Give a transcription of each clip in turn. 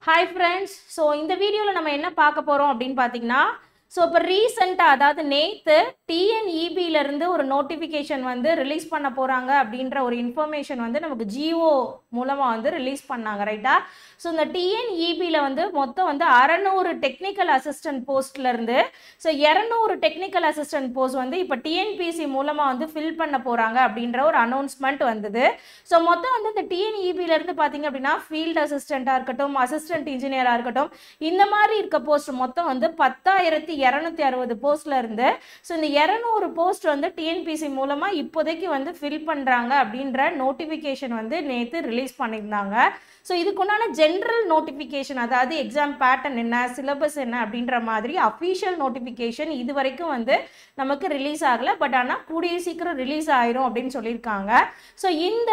hi friends so இந்த வீடியோவில் நம்ம என்ன பார்க்க போகிறோம் அப்படின்னு பார்த்தீங்கன்னா ஸோ இப்போ ரீசெண்டாக அதாவது நேற்று டிஎன்இபியிலேருந்து ஒரு நோட்டிஃபிகேஷன் வந்து ரிலீஸ் பண்ண போகிறாங்க அப்படின்ற ஒரு இன்ஃபர்மேஷன் வந்து நமக்கு ஜிஓ மூலமாக வந்து ரிலீஸ் பண்ணாங்க ரைட்டா ஸோ இந்த டிஎன்இபியில் வந்து மொத்தம் வந்து அறநூறு டெக்னிக்கல் அசிஸ்டன்ட் போஸ்ட்லேருந்து ஸோ இரநூறு டெக்னிக்கல் அசிஸ்டன்ட் போஸ்ட் வந்து இப்போ டிஎன்பிசி மூலமாக வந்து ஃபில் பண்ண போகிறாங்க அப்படின்ற ஒரு அனௌன்ஸ்மெண்ட் வந்தது ஸோ மொத்தம் வந்து இந்த டிஎன்இபியிலேருந்து பார்த்தீங்க அப்படின்னா ஃபீல்டு அசிஸ்டண்ட்டாக இருக்கட்டும் அசிஸ்டன்ட் இன்ஜினியராக இருக்கட்டும் இந்த மாதிரி இருக்க போஸ்ட் மொத்தம் வந்து பத்தாயிரத்தி இரநூத்தி அறுபது போஸ்ட்ல இருந்து ஸோ இந்த இரநூறு போஸ்ட் வந்து டிஎன்பிசி மூலமாக இப்போதைக்கு வந்து ஃபில் பண்ணுறாங்க அப்படின்ற நோட்டிஃபிகேஷன் வந்து நேற்று ரிலீஸ் பண்ணியிருந்தாங்க ஸோ இதுக்குண்டான ஜென்ரல் நோட்டிஃபிகேஷன் அதாவது எக்ஸாம் பேட்டர்ன் என்ன சிலபஸ் என்ன அப்படின்ற மாதிரி அஃபீஷியல் நோட்டிஃபிகேஷன் இது வரைக்கும் வந்து நமக்கு ரிலீஸ் ஆகலை பட் ஆனால் கூடிய சீக்கிரம் ரிலீஸ் ஆயிரும் அப்படின்னு சொல்லியிருக்காங்க ஸோ இந்த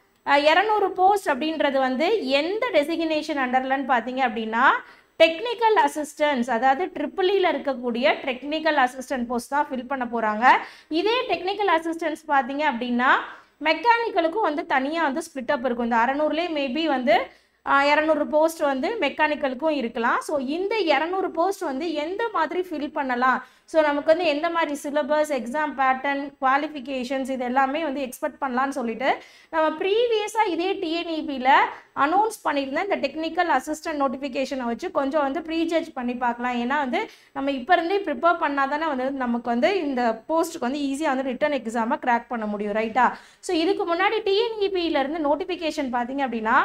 இரநூறு போஸ்ட் அப்படின்றது வந்து எந்த டெசிக்னேஷன் அண்டர்லன்னு பார்த்தீங்க அப்படின்னா டெக்னிக்கல் அசிஸ்டன்ஸ் அதாவது ட்ரிபிளியில் இருக்கக்கூடிய டெக்னிக்கல் அசிஸ்டன்ட் போஸ்ட் தான் ஃபில் பண்ண போகிறாங்க இதே டெக்னிக்கல் அசிஸ்டன்ஸ் பார்த்தீங்க அப்படின்னா மெக்கானிக்கலுக்கும் வந்து தனியாக வந்து ஸ்ப்ளிட் அப் இருக்கும் இந்த அறநூறுலேயே மேபி வந்து இரநூறு போஸ்ட் வந்து மெக்கானிக்கலுக்கும் இருக்கலாம் ஸோ இந்த இரநூறு போஸ்ட் வந்து எந்த மாதிரி ஃபில் பண்ணலாம் ஸோ நமக்கு வந்து எந்த மாதிரி சிலபஸ் எக்ஸாம் பேட்டர்ன் குவாலிஃபிகேஷன்ஸ் இது எல்லாமே வந்து எக்ஸ்பெக்ட் பண்ணலான்னு சொல்லிட்டு நம்ம ப்ரீவியஸாக இதே டிஎன்இபியில் அனௌன்ஸ் பண்ணியிருந்த இந்த டெக்னிக்கல் அசிஸ்டன்ட் நோட்டிஃபிகேஷனை வச்சு கொஞ்சம் வந்து ப்ரீஜட்ஜ் பண்ணி பார்க்கலாம் ஏன்னா வந்து நம்ம இப்போ இருந்தே ப்ரிப்பேர் பண்ணால் தானே வந்து நமக்கு வந்து இந்த போஸ்ட்டுக்கு வந்து ஈஸியாக வந்து ரிட்டன் எக்ஸாமை கிராக் பண்ண முடியும் ரைட்டா ஸோ இதுக்கு முன்னாடி டிஎன்இபியிலேருந்து நோட்டிஃபிகேஷன் பார்த்தீங்க அப்படின்னா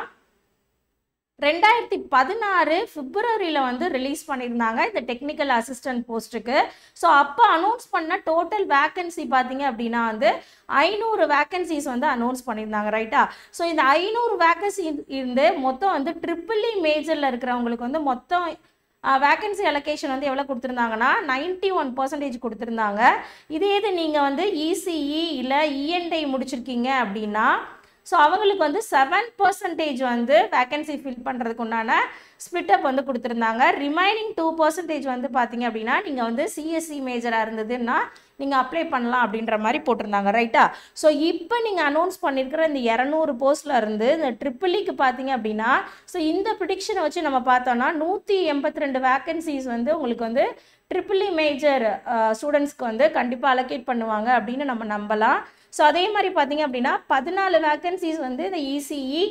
ரெண்டாயிரத்தி பதினாறு பிப்ரவரியில் வந்து ரிலீஸ் பண்ணியிருந்தாங்க இந்த டெக்னிக்கல் அசிஸ்டன்ட் போஸ்ட்டுக்கு ஸோ அப்போ அனௌன்ஸ் பண்ண டோட்டல் வேக்கன்சி பார்த்தீங்க அப்படின்னா வந்து ஐநூறு வேக்கன்சிஸ் வந்து அனௌன்ஸ் பண்ணியிருந்தாங்க ரைட்டா ஸோ இந்த ஐநூறு வேக்கன்சி இருந்து மொத்தம் வந்து ட்ரிபிள் இ மேஜரில் இருக்கிறவங்களுக்கு வந்து மொத்தம் வேக்கன்சி அலோகேஷன் வந்து எவ்வளோ கொடுத்துருந்தாங்கன்னா நைன்ட்டி ஒன் பர்சன்டேஜ் கொடுத்துருந்தாங்க இதே இது நீங்கள் வந்து இசிஇ இல்லை இஎன்ஐ முடிச்சிருக்கீங்க அப்படின்னா ஸோ அவங்களுக்கு வந்து செவன் பர்சன்டேஜ் வந்து வேக்கன்சி ஃபில் பண்ணுறதுக்கு உண்டான ஸ்பிட்டப் வந்து கொடுத்துருந்தாங்க ரிமைனிங் டூ பர்சன்டேஜ் வந்து பார்த்தீங்க அப்படின்னா நீங்கள் வந்து சிஎஸ்சி மேஜராக இருந்ததுன்னா நீங்கள் அப்ளை பண்ணலாம் அப்படின்ற மாதிரி போட்டிருந்தாங்க ரைட்டா ஸோ இப்போ நீங்கள் அனௌன்ஸ் பண்ணியிருக்கிற இந்த இரநூறு போஸ்ட்டில் இருந்து இந்த ட்ரிபிளிக்கு பார்த்தீங்க அப்படின்னா ஸோ இந்த ப்ரிடிக்ஷனை வச்சு நம்ம பார்த்தோன்னா நூற்றி எண்பத்தி ரெண்டு வேக்கன்சிஸ் வந்து உங்களுக்கு வந்து ட்ரிபிள் இ மேஜர் ஸ்டூடெண்ட்ஸ்க்கு வந்து கண்டிப்பாக அலோகேட் பண்ணுவாங்க அப்படின்னு நம்ம நம்பலாம் ஸோ அதே மாதிரி பார்த்தீங்க அப்படின்னா பதினாலு வேக்கன்சிஸ் வந்து இந்த இசிஇ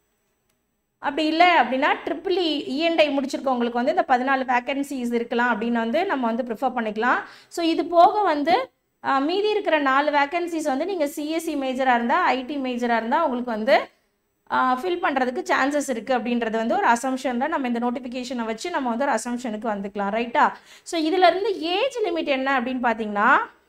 அப்படி இல்லை அப்படின்னா ட்ரிபிள் இ இஎன்ஐ முடிச்சிருக்கவங்களுக்கு வந்து இந்த பதினாலு வேக்கன்சிஸ் இருக்கலாம் அப்படின்னு வந்து நம்ம வந்து ப்ரிஃபர் பண்ணிக்கலாம் ஸோ இது போக வந்து மீதி இருக்கிற நாலு வேக்கன்சிஸ் வந்து நீங்கள் சிஎஸ்சி மேஜராக இருந்தால் ஐடி மேஜராக இருந்தால் உங்களுக்கு வந்து ஃபில் பண்ணுறதுக்கு சான்சஸ் இருக்குது அப்படின்றது வந்து ஒரு அசம்ஷனில் நம்ம இந்த நோட்டிஃபிகேஷனை வச்சு நம்ம வந்து ஒரு அசம்ஷனுக்கு வந்துக்கலாம் ரைட்டா ஸோ இதிலேருந்து ஏஜ் லிமிட் என்ன அப்படின்னு பார்த்தீங்கன்னா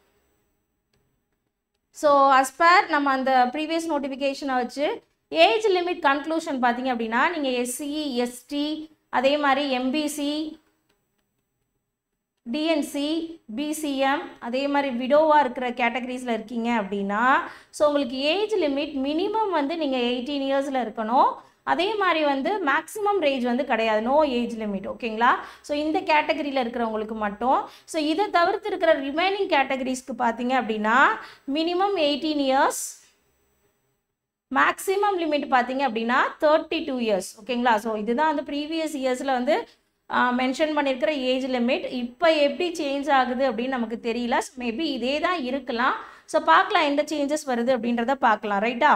ஸோ அஸ்பேர் நம்ம அந்த ப்ரீவியஸ் நோட்டிஃபிகேஷனை வச்சு ஏஜ் லிமிட் கன்க்ளூஷன் பார்த்தீங்க அப்படின்னா நீங்கள் எஸ்சி எஸ்டி அதே மாதிரி எம்பிசி டிஎன்சி பிசிஎம் அதே மாதிரி விடோவாக இருக்கிற கேட்டகரிஸில் இருக்கீங்க அப்படின்னா ஸோ உங்களுக்கு ஏஜ் லிமிட் மினிமம் வந்து நீங்கள் எயிட்டீன் இயர்ஸில் இருக்கணும் அதே மாதிரி வந்து மேக்ஸிமம் ரேஜ் வந்து கிடையாது நோ ஏஜ் லிமிட் ஓகேங்களா ஸோ இந்த கேட்டகரியில் இருக்கிறவங்களுக்கு மட்டும் ஸோ இதை தவிர்த்து இருக்கிற ரிமைனிங் கேட்டகரிஸ்க்கு பார்த்தீங்க அப்படின்னா minimum eighteen years maximum limit பார்த்தீங்க அப்படின்னா தேர்ட்டி டூ இயர்ஸ் ஓகேங்களா ஸோ இதுதான் வந்து ப்ரீவியஸ் இயர்ஸில் வந்து மென்ஷன் பண்ணியிருக்கிற ஏஜ் லிமிட் இப்போ எப்படி சேஞ்ச் ஆகுது அப்படின்னு நமக்கு தெரியல ஸோ மேபி இதே தான் இருக்கலாம் ஸோ பார்க்கலாம் எந்த சேஞ்சஸ் வருது அப்படின்றத பார்க்கலாம் ரைட்டா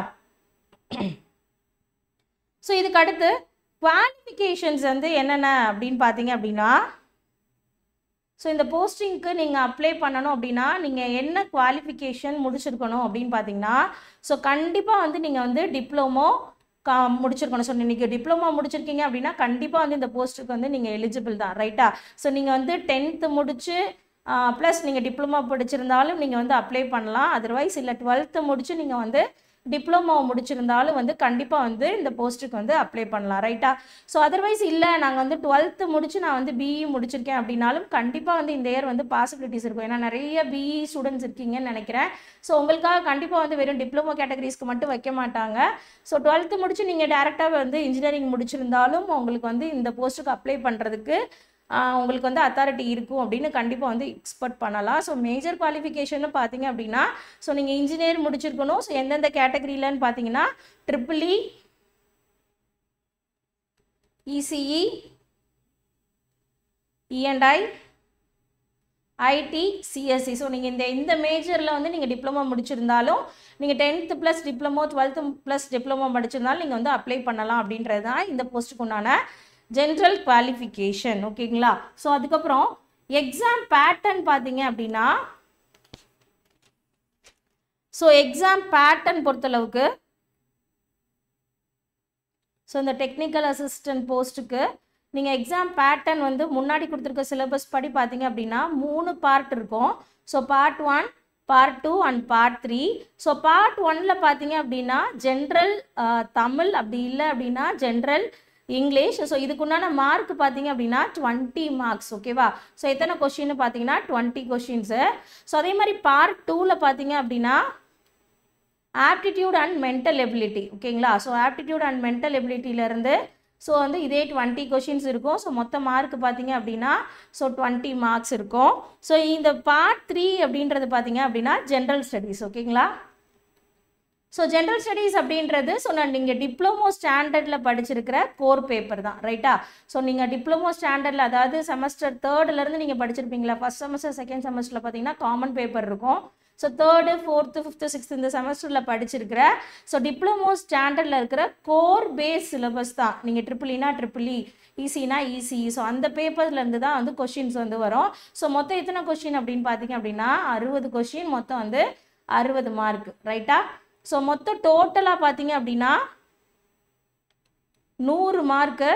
ஸோ இதுக்கு அடுத்து குவாலிஃபிகேஷன்ஸ் வந்து என்னென்ன அப்படின்னு பார்த்தீங்க அப்படின்னா ஸோ இந்த போஸ்டிங்க்கு நீங்கள் அப்ளை பண்ணணும் அப்படின்னா நீங்கள் என்ன குவாலிஃபிகேஷன் முடிச்சிருக்கணும் அப்படின்னு பார்த்தீங்கன்னா ஸோ கண்டிப்பாக வந்து நீங்கள் வந்து டிப்ளமோ கா முடிச்சிருக்கணும் ஸோ நீங்கள் டிப்ளமோ முடிச்சிருக்கீங்க அப்படின்னா கண்டிப்பாக வந்து இந்த போஸ்ட்டுக்கு வந்து நீங்கள் எலிஜிபிள் தான் ரைட்டா ஸோ நீங்கள் வந்து டென்த்து முடிச்சு ப்ளஸ் நீங்கள் டிப்ளமோ படிச்சிருந்தாலும் நீங்கள் வந்து அப்ளை பண்ணலாம் அதர்வைஸ் இல்லை டுவெல்த்து முடிச்சு நீங்கள் வந்து டிப்ளமோ முடிச்சிருந்தாலும் வந்து கண்டிப்பாக வந்து இந்த போஸ்ட்டுக்கு வந்து அப்ளை பண்ணலாம் ரைட்டா ஸோ அதர்வைஸ் இல்லை நாங்கள் வந்து டுவெல்த்து முடிச்சு நான் வந்து பிஇ முடிச்சிருக்கேன் அப்படின்னாலும் கண்டிப்பாக வந்து இந்த இயர் வந்து பாசிபிலிட்டிஸ் இருக்கும் ஏன்னா நிறைய பிஇ ஸ்டூடெண்ட்ஸ் இருக்கீங்கன்னு நினைக்கிறேன் ஸோ உங்களுக்காக கண்டிப்பாக வந்து வெறும் டிப்ளமோ கேட்டகரிஸ்க்கு மட்டும் வைக்க மாட்டாங்க ஸோ டுவெல்த்து முடிச்சு நீங்கள் டேரெக்டாக வந்து இன்ஜினியரிங் முடிச்சிருந்தாலும் உங்களுக்கு வந்து இந்த போஸ்ட்டுக்கு அப்ளை பண்ணுறதுக்கு உங்களுக்கு வந்து அத்தாரிட்டி இருக்கும் அப்படின்னு கண்டிப்பாக வந்து எக்ஸ்பெக்ட் பண்ணலாம் ஸோ மேஜர் குவாலிஃபிகேஷன் பார்த்தீங்க அப்படின்னா ஸோ நீங்கள் இன்ஜினியர் முடிச்சிருக்கணும் ஸோ எந்தெந்த கேட்டகரியிலன்னு பார்த்தீங்கன்னா triple E ECE ENI IT CSE so நீங்கள் இந்த இந்த மேஜரில் வந்து நீங்கள் டிப்ளமோ முடிச்சிருந்தாலும் நீங்கள் tenth plus diploma twelfth plus diploma படிச்சிருந்தாலும் நீங்கள் வந்து அப்ளை பண்ணலாம் அப்படின்றது தான் இந்த போஸ்ட்டுக்கு உண்டான ஜென்ரல் குவாலிஃபிகேஷன் ஓகேங்களா ஸோ அதுக்கப்புறம் எக்ஸாம் பேட்டர்ன் பார்த்தீங்க அப்படின்னா ஸோ எக்ஸாம் பேட்டர்ன் பொறுத்தளவுக்கு ஸோ இந்த டெக்னிக்கல் அசிஸ்டன்ட் போஸ்ட்டுக்கு நீங்கள் எக்ஸாம் பேட்டர்ன் வந்து முன்னாடி கொடுத்துருக்க சிலபஸ் படி பார்த்தீங்க அப்படின்னா மூணு பார்ட் இருக்கும் so part one part two and part three so part ஒனில் பார்த்தீங்க அப்படின்னா ஜென்ரல் தமிழ் அப்படி இல்லை அப்படின்னா ஜென்ரல் இங்கிலீஷ் ஸோ இதுக்குண்டான மார்க் பார்த்தீங்க அப்படின்னா டுவெண்ட்டி மார்க்ஸ் ஓகேவா ஸோ எத்தனை கொஷின்னு பார்த்தீங்கன்னா டுவெண்ட்டி கொஷின்ஸு ஸோ அதே மாதிரி பார்ட் டூவில் பார்த்தீங்க அப்படின்னா ஆப்டிடியூட் அண்ட் மென்டல் எபிலிட்டி ஓகேங்களா ஸோ ஆப்டிடியூட் அண்ட் மென்டல் எபிலிட்டியிலேருந்து ஸோ வந்து இதே டுவெண்ட்டி கொஷின்ஸ் இருக்கும் ஸோ மொத்த மார்க் பார்த்தீங்க அப்படின்னா ஸோ டுவெண்ட்டி மார்க்ஸ் இருக்கும் ஸோ இந்த பார்ட் த்ரீ அப்படின்றது பார்த்தீங்க அப்படின்னா ஜென்ரல் ஸ்டடீஸ் ஓகேங்களா ஸோ ஜென்ரல் ஸ்டடீஸ் அப்படின்றது ஸோ நான் நீங்கள் டிப்ளமோ ஸ்டாண்டர்டில் படிச்சிருக்கிற கோர் பேப்பர் தான் ரைட்டா ஸோ நீங்கள் டிப்ளமோ ஸ்டாண்டர்டில் அதாவது செமஸ்டர் தேர்ட்லேருந்து நீங்கள் படிச்சிருப்பீங்களா ஃபஸ்ட் செமஸ்டர் செகண்ட் செமஸ்டரில் பார்த்தீங்கன்னா காமன் பேப்பர் இருக்கும் so third fourth fifth sixth இந்த செமஸ்டரில் படிச்சிருக்கிற ஸோ டிப்ளமோ ஸ்டாண்டர்டில் இருக்கிற கோர் பேஸ் சிலபஸ் தான் நீங்கள் ட்ரிபிளினா ட்ரிபிளி ஈஸினா ஈஸி ஸோ அந்த பேப்பர்லேருந்து தான் வந்து கொஷின்ஸ் வந்து வரும் ஸோ மொத்தம் எத்தனை கொஷின் அப்படின்னு பார்த்தீங்க அப்படின்னா அறுபது கொஷின் மொத்தம் வந்து அறுபது மார்க் ரைட்டா ஸோ மொத்தம் டோட்டலாக பார்த்தீங்க அப்படின்னா நூறு மார்க்கு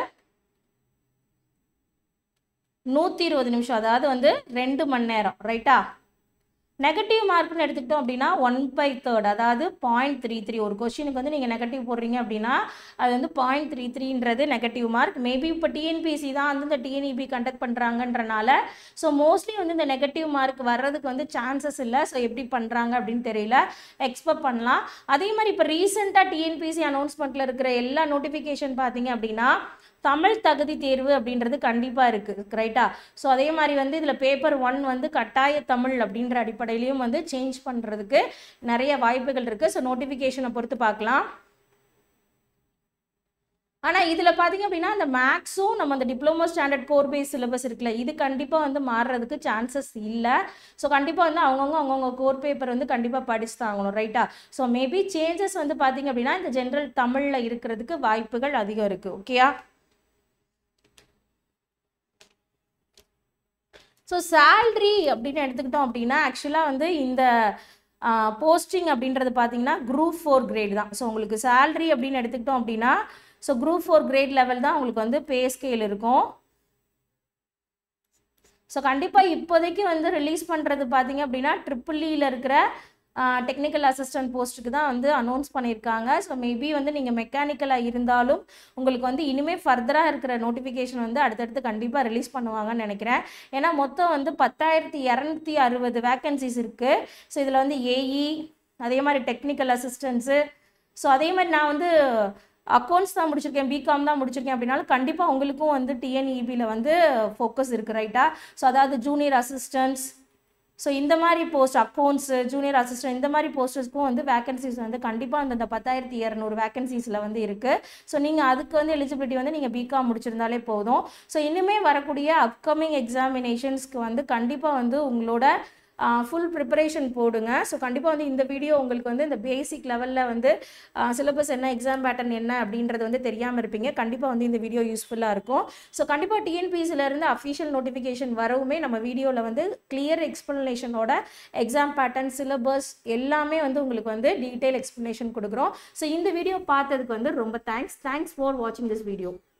நூற்றி இருபது நிமிஷம் அதாவது வந்து ரெண்டு மணி நேரம் ரைட்டா நெகட்டிவ் மார்க்னு எடுத்துக்கிட்டோம் அப்படின்னா ஒன் பை தேர்ட் அதாவது பாயிண்ட் த்ரீ த்ரீ ஒரு கொஷினுக்கு வந்து நீங்கள் நெகட்டிவ் போடுறீங்க அப்படின்னா அது வந்து பாயிண்ட் த்ரீ த்ரீன்றது நெகட்டிவ் மார்க் மேபி இப்போ டிஎன்பிசி தான் வந்து இந்த டிஎன்இபி கண்டக்ட் பண்ணுறாங்கன்றனால ஸோ மோஸ்ட்லி வந்து இந்த நெகட்டிவ் மார்க் வர்றதுக்கு வந்து சான்சஸ் இல்லை ஸோ எப்படி பண்ணுறாங்க அப்படின்னு தெரியல எக்ஸ்பெக்ட் பண்ணலாம் அதே மாதிரி இப்போ ரீசெண்டாக டிஎன்பிசி அனௌன்ஸ்மெண்ட்டில் இருக்கிற எல்லா நோட்டிஃபிகேஷன் பார்த்தீங்க அப்படின்னா தமிழ் தகுதி தேர்வு அப்படின்றது கண்டிப்பாக இருக்குது ரைட்டா ஸோ அதே மாதிரி வந்து இதில் பேப்பர் ஒன் வந்து கட்டாய தமிழ் அப்படின்ற அடிப்படையிலையும் வந்து சேஞ்ச் பண்ணுறதுக்கு நிறைய வாய்ப்புகள் இருக்குது ஸோ நோட்டிஃபிகேஷனை பொறுத்து பார்க்கலாம் ஆனால் இதில் பார்த்தீங்க அப்படின்னா அந்த மேக்ஸும் நம்ம அந்த diploma standard core base syllabus இருக்குல்ல இது கண்டிப்பாக வந்து மாறுறதுக்கு சான்சஸ் இல்லை ஸோ கண்டிப்பாக வந்து அவங்கவுங்க அவங்கவுங்க கோர் பேப்பர் வந்து கண்டிப்பாக படிச்சு தான் ஆகணும் ரைட்டா ஸோ மேபி சேஞ்சஸ் வந்து பார்த்தீங்க அப்படின்னா இந்த ஜென்ரல் தமிழில் இருக்கிறதுக்கு வாய்ப்புகள் அதிகம் இருக்குது ஓகேயா ஸோ சேல்ரி அப்படின்னு எடுத்துக்கிட்டோம் அப்படின்னா ஆக்சுவலாக வந்து இந்த போஸ்டிங் அப்படின்றது பார்த்தீங்கன்னா குரூப் ஃபோர் கிரேட் தான் ஸோ உங்களுக்கு சேல்ரி அப்படின்னு எடுத்துக்கிட்டோம் அப்படின்னா so group four grade level தான் உங்களுக்கு வந்து பே ஸ்கேல் இருக்கும் ஸோ கண்டிப்பாக இப்போதைக்கு வந்து ரிலீஸ் பண்ணுறது பார்த்தீங்க அப்படின்னா ட்ரிபிளியில் இருக்கிற டெக்னிக்கல் அசிஸ்டன்ட் போஸ்ட்டுக்கு தான் வந்து அனௌன்ஸ் பண்ணியிருக்காங்க ஸோ மேபி வந்து நீங்கள் மெக்கானிக்கலாக இருந்தாலும் உங்களுக்கு வந்து இனிமேல் ஃபர்தராக இருக்கிற நோட்டிஃபிகேஷன் வந்து அடுத்தடுத்து கண்டிப்பாக ரிலீஸ் பண்ணுவாங்கன்னு நினைக்கிறேன் ஏன்னா மொத்தம் வந்து பத்தாயிரத்தி இரநூத்தி அறுபது வேக்கன்சிஸ் இருக்குது ஸோ இதில் வந்து ஏஇ அதே மாதிரி டெக்னிக்கல் அசிஸ்டன்ஸு ஸோ அதே மாதிரி நான் வந்து அக்கௌண்ட்ஸ் தான் முடிச்சிருக்கேன் பிகாம் தான் முடிச்சிருக்கேன் அப்படின்னாலும் கண்டிப்பாக உங்களுக்கும் வந்து டிஎன்இபியில் வந்து ஃபோக்கஸ் இருக்குது ரைட்டா ஸோ அதாவது ஜூனியர் அசிஸ்டன்ஸ் ஸோ இந்த மாதிரி போஸ்ட் அக்கௌண்ட்ஸு ஜூனியர் அசிஸ்டன்ட் இந்த மாதிரி போஸ்டர்ஸ்க்கும் வந்து வேகன்சிஸ் வந்து கண்டிப்பாக அந்த பத்தாயிரத்தி இரநூறு வேகன்சிஸில் வந்து இருக்குது ஸோ நீங்கள் அதுக்கு வந்து எலிஜிபிலிட்டி வந்து நீங்கள் பிகாம் முடிச்சிருந்தாலே போதும் ஸோ இனிமேல் வரக்கூடிய அப்கமிங் எக்ஸாமினேஷன்ஸ்க்கு வந்து கண்டிப்பாக வந்து உங்களோட ஃபுல் ப்ரிப்பரேஷன் போடுங்க ஸோ கண்டிப்பாக வந்து இந்த வீடியோ உங்களுக்கு வந்து இந்த பேசிக் லெவலில் வந்து சிலபஸ் என்ன எக்ஸாம் பேட்டர்ன் என்ன அப்படின்றது வந்து தெரியாமல் இருப்பீங்க கண்டிப்பாக வந்து இந்த வீடியோ யூஸ்ஃபுல்லாக இருக்கும் ஸோ கண்டிப்பாக டிஎன்பிசிலேருந்து அஃபிஷியல் நோட்டிஃபிகேஷன் வரவுமே நம்ம வீடியோவில் வந்து கிளியர் எக்ஸ்ப்ளனேஷனோட எக்ஸாம் பேட்டர்ன் சிலபஸ் எல்லாமே வந்து உங்களுக்கு வந்து டீட்டெயில் எக்ஸ்ப்ளனேஷன் கொடுக்குறோம் ஸோ இந்த வீடியோ பார்த்ததுக்கு வந்து ரொம்ப தேங்க்ஸ் தேங்க்ஸ் ஃபார் வாட்சிங் திஸ் வீடியோ